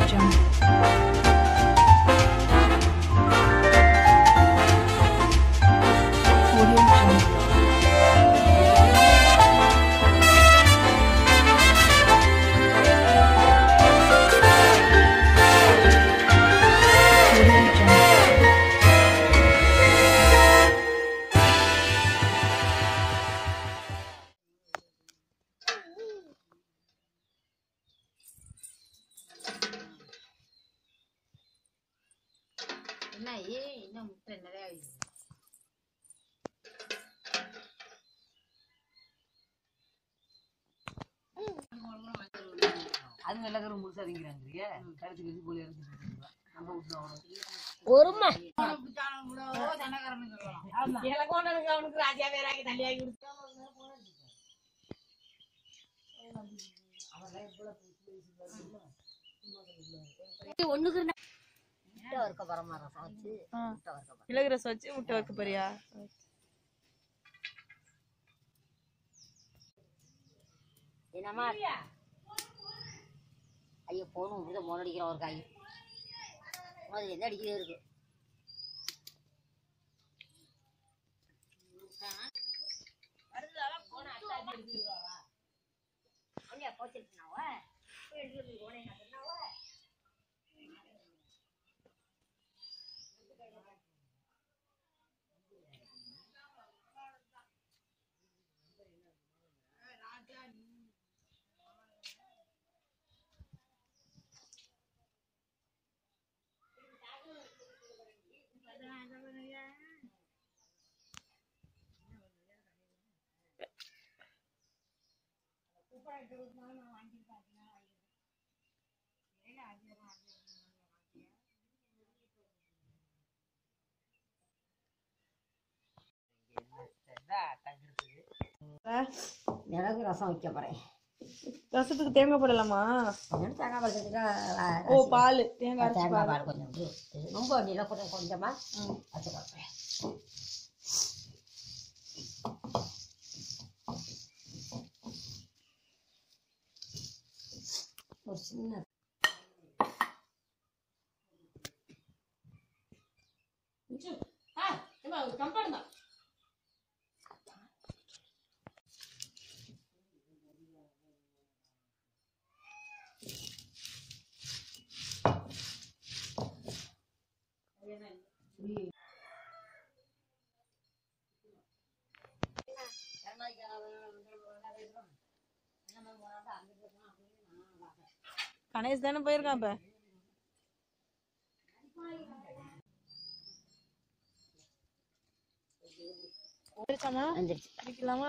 Jungle. Audio Jungle. Audio Jungle. என்ன ஏன் இன்னும் முட்டை நிறைய இருக்குது அது வெள்ளக்கரு முழுசா திங்கிறாங்க கருத்து கருத்து போல இருந்து நம்ம விட்டு ஒருமை ஒண்ணுக்கு முட்டை வறுக்க பரமா ரசம் வச்சு முட்டை வறுக்க போறேன். மிளகு ரசம் வச்சு முட்டை வைக்க போறியா என்னம்மா ஐயோ போனும் இப்படிதான் மோன் அடிக்கிற ஒரு காய் அது எந்த அடிக்கிறே இருக்கு மிளகு ரசம் வைக்க போறேன் ரசத்துக்கு தேங்காய் போடலாமா கொஞ்சம் தேங்காய் பால் சேர்த்துட்டா ஓ பால் தேங்காய் அரைச்சு தேங்காய் பால் பால் கொஞ்சம் விட்டு ரொம்ப வேண்டியல கொஞ்சம் கொஞ்சமா வச்சு கொடுப்பேன் ஒரு சின்ன கணேஷ் தானே போயிருக்கான் இப்ப இருக்காமா வந்துருச்சு அடிக்கலாமா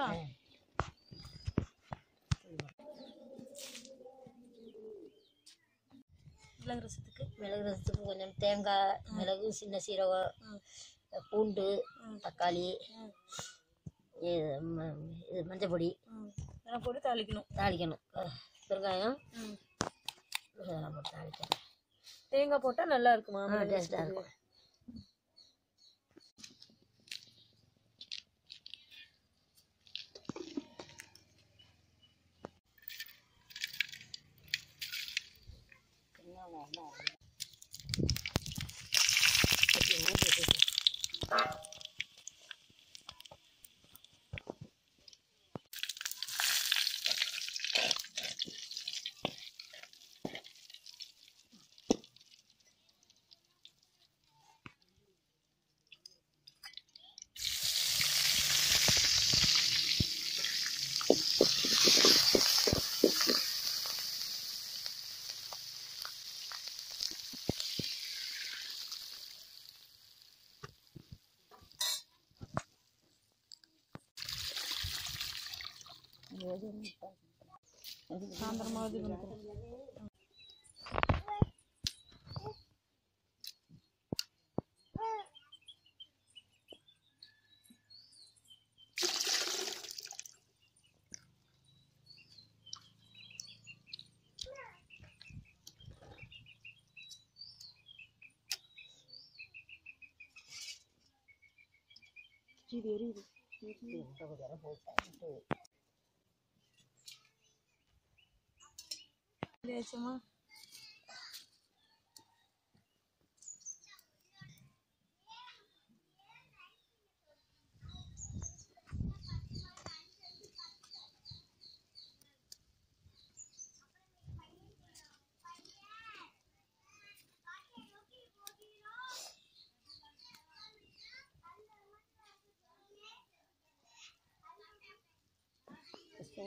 மிளகு ரசத்துக்கு மிளகு ரசத்துக்கு கொஞ்சம் தேங்காய் மிளகு சின்ன சீரகம் பூண்டு தக்காளி இது ம- இது மஞ்சள் பொடி ம் இதெல்லாம் போட்டு தாளிக்கணும் தாளிக்கணும் அஹ் பெருங்காயம் இதெல்லாம் போட்டு தாளிக்கணும் தேங்காய் போட்டா நல்லா இருக்குமா டேஸ்ட்டாக இருக்கும் சாயந்தரமா இது பண்ணிக்கிறேன் இது எரியுது இல்லையாச்சுமா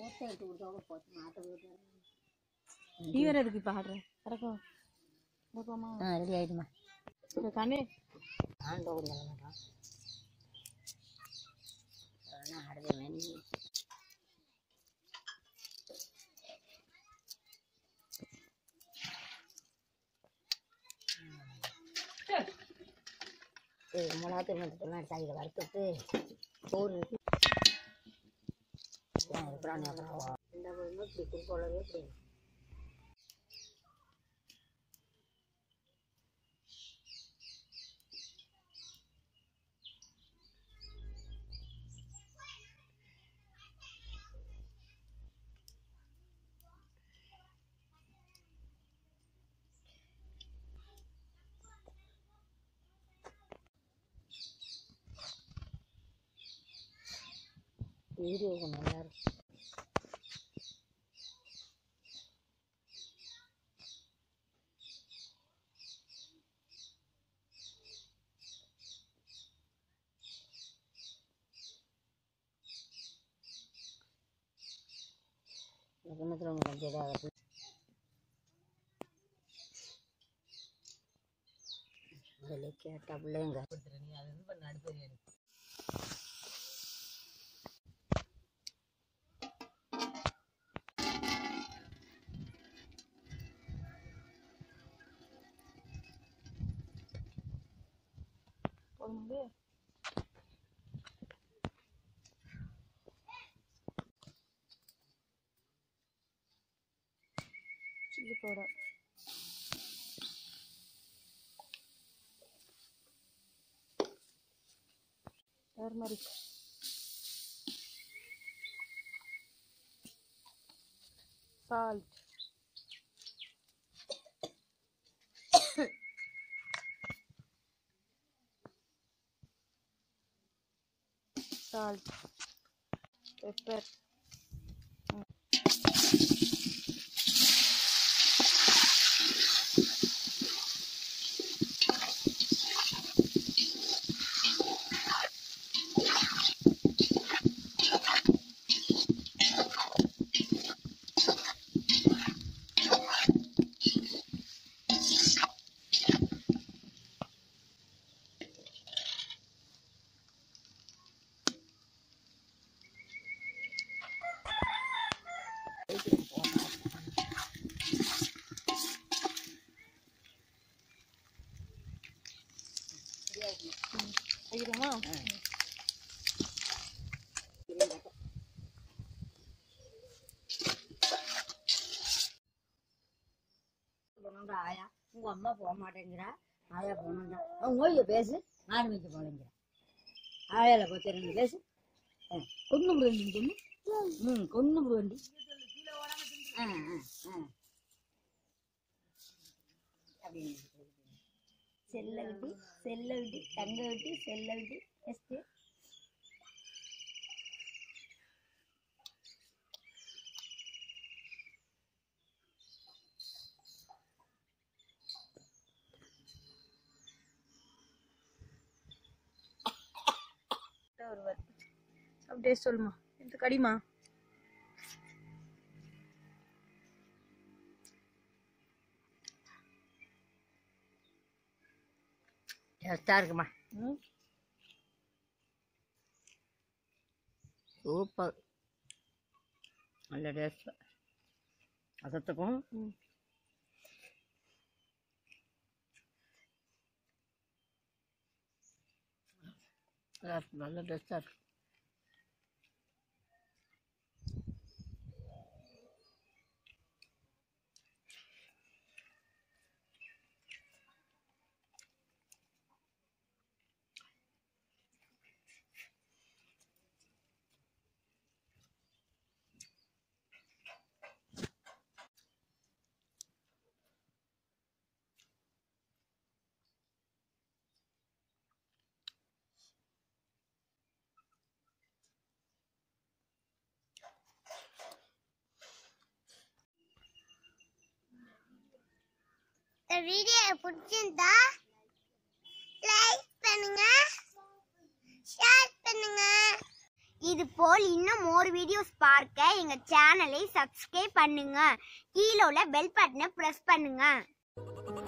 நேரத்தை எடுத்து கொடுத்தவங்க போச்சு மாற்ற வீட்டு நீ வேற எதுக்கு இப்போ ஆடுற இறக்கம் இறக்கமா ஆ ரெடி ஆகிடுமா இந்த கண்ணு ஆண்டோ கொடுக்க மாட்டோம் அதெல்லாம் ஆடவே வேண்டி இது மிளகா திருமணத்துக்கெல்லாம் எடுத்து அதில் வறுத்துட்டு சோறு இருக்கு இருக்கிறான் அப்புறம் இந்த பொருளும் இப்படி குறுக்கோளவே இப்படி வீடியோ நல்லா இருக்கும் கிணத்துல ஒன்று கொஞ்சம் இதாகுது முதல்ல கேட்டா பிள்ளைங்க நீ அதை இது பண்ண அடுப்பறியா போதுமாங்க chilli powder turmeric salt salt, pepper. வைக்கிறோமா போனோம்டா ஆயா உங்க அம்மா போக மாட்டேங்கிறா ஆயா போனோம்டா அவங்க ஓய்வு பேசு மாடு மேய்க்க போலங்கிறா ஆயால பத்தி ரெண்டு பேசு கொண்டு முருகண்டி கொண்டு ம் கொண்டு முருகண்டி ஆ ஆ ஆ அப்படின்னு செல்ல விட்டு செல்ல விட்டு தங்க விட்டு செல்ல விட்டு நெக்ஸ்ட் ஒருவர் அப்படியே சொல்லுமா இந்த கடிமா டேஸ்டாக இருக்குமா ம் சூப்பர் நல்ல டேஸ்ட் அதத்துக்கும் ம் நல்ல டேஸ்டாக இருக்கு இந்த வீடியோ பிடிச்சிருந்தா லைக் பண்ணுங்க ஷேர் பண்ணுங்க இது போல் இன்னும் மோர் வீடியோஸ் பார்க்க எங்க சேனலை சப்ஸ்கிரைப் பண்ணுங்க கீழே உள்ள பெல் பட்டனை பிரஸ் பண்ணுங்க